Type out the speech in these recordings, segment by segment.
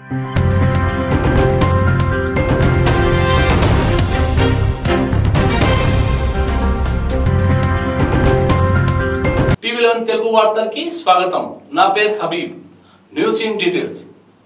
TV eleven Telugu వార్తలకి స్వాగతం నా పేరు Habib news in details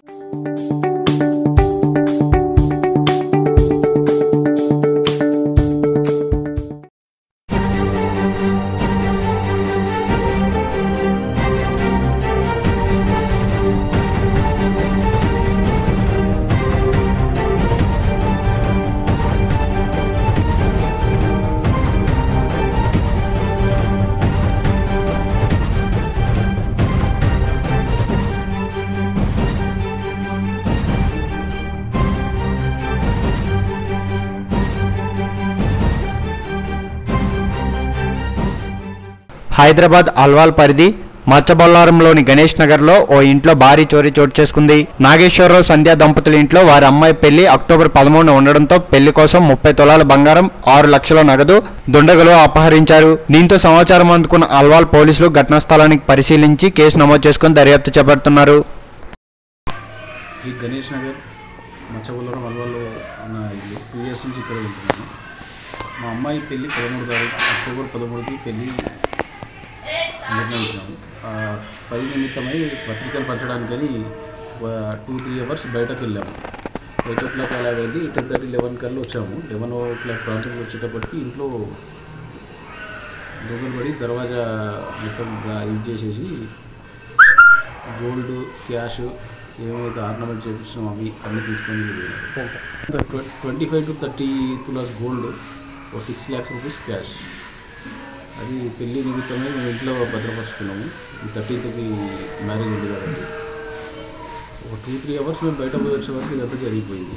Hyderabad Alwal పరిధి మచ్చబొల్లారంలోని గణేష్ నగర్లో ఓ ఇంట్లో భారీ చోరీ చోటు చేసుకుంది నాగేశ్వరరావు సంధ్య దంపతుల ఇంట్లో వారి అమ్మాయి పెళ్లి అక్టోబర్ పదమూడున ఉండడంతో పెళ్లి కోసం ముప్పై తులాల బంగారం ఆరు లక్షల నగదు దుండగులు అపహరించారు దీంతో సమాచారం అందుకున్న అల్వాల్ పోలీసులు ఘటనా స్థలానికి పరిశీలించి కేసు నమోదు చేసుకుని దర్యాప్తు చేపడుతున్నారు శ్రీ గణేష్ నగర్ మచ్చబుల్లరం అల్వాలో ఉన్న ఇల్లు టూ ఇయర్స్ నుంచి ఇక్కడ ఉంటున్నాను మా అమ్మాయి పెళ్ళి పదమూడు తారీఖు అక్టోబర్ పదమూడుకి పెళ్ళి నిర్ణయించినాము ఆ పని నిమిత్తమై పత్రికలు పంచడానికని టూ త్రీ అవర్స్ బయటకు వెళ్ళాము ఎయిట్ ఓ క్లాక్ అలా వెళ్ళి టెన్ థర్టీ లెవెన్ కల్లా వచ్చాము లెవెన్ ఓ క్లాక్ ప్రాంతంలో వచ్చేటప్పటికి ఇంట్లో దొంగలు పడి దర్వాజా మొత్తం ఇది చేసేసి గోల్డ్ క్యాష్ ఏమైతే ఆర్నమెంట్ చేపించినామో అవి అన్ని తీసుకొని ట్వంటీ ఫైవ్ టు థర్టీ తులాస్ గోల్డ్ ఒక సిక్స్ ల్యాక్స్ రూపీస్ క్యాష్ అది పెళ్లి నిమిత్తమై మేము ఇంట్లో భద్రపరుచుకున్నాము ఈ థర్టీన్త్కి మ్యారేజ్ ఉంది కాబట్టి ఒక టూ త్రీ అవర్స్ మేము బయట పోయి వచ్చే వరకు ఇదంతా జరిగిపోయింది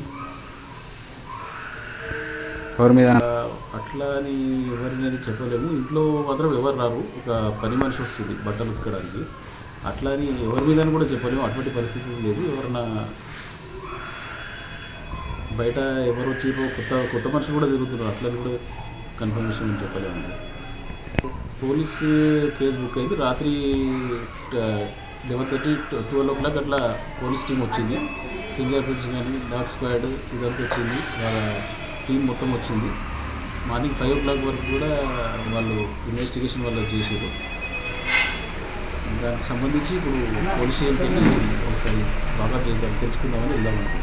ఎవరి మీద ఆ, అట్లా అని ఎవరినని చెప్పలేము ఇంట్లో మాత్రం ఎవరు రారు ఒక పని మనిషి వస్తుంది బట్టలు ఉతకడానికి అట్లా అని ఎవరి మీద అని కూడా చెప్పలేము అటువంటి పరిస్థితి లేదు ఎవరన్నా బయట ఎవరు వచ్చిర్రో కొత్త కొత్త మనుషులు కూడా తిరుగుతున్నారు అట్లని కూడా కన్ఫర్మేషన్ చెప్పలేము పోలీస్ కేసు బుక్ అయింది రాత్రి eleven thirty twelve o'clock అట్లా పోలీస్ టీం వచ్చింది ఫింగర్ ప్రింట్స్ కానీ డాగ్ స్క్వాడ్ ఇదంతా వచ్చింది వాళ్ళ టీం మొత్తం వచ్చింది మార్నింగ్ ఫైవ్ ఓ క్లాక్ వరకు కూడా వాళ్ళు ఇన్వెస్టిగేషన్ వాళ్ళు చేసారు దానికి సంబంధించి ఇప్పుడు పోలీస్ స్టేషన్కి వెళ్ళి ఒకసారి బాగా తెలుసు- తెలుసుకుందామని వెళ్దామనుకుంటున్నాం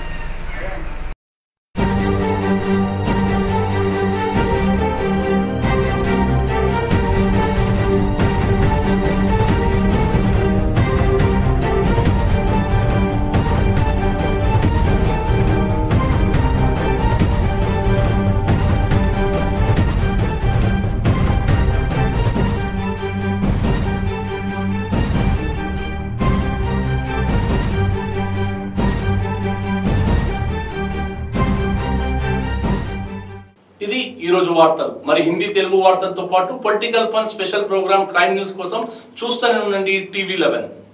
ఇది ఈ రోజు వార్తలు మరి హిందీ తెలుగు వార్తలతో పాటు పొలిటికల్ పన్ స్పెషల్ ప్రోగ్రామ్ క్రైమ్ న్యూస్ కోసం చూస్తూనే ఉండండి టీవీ లెవెన్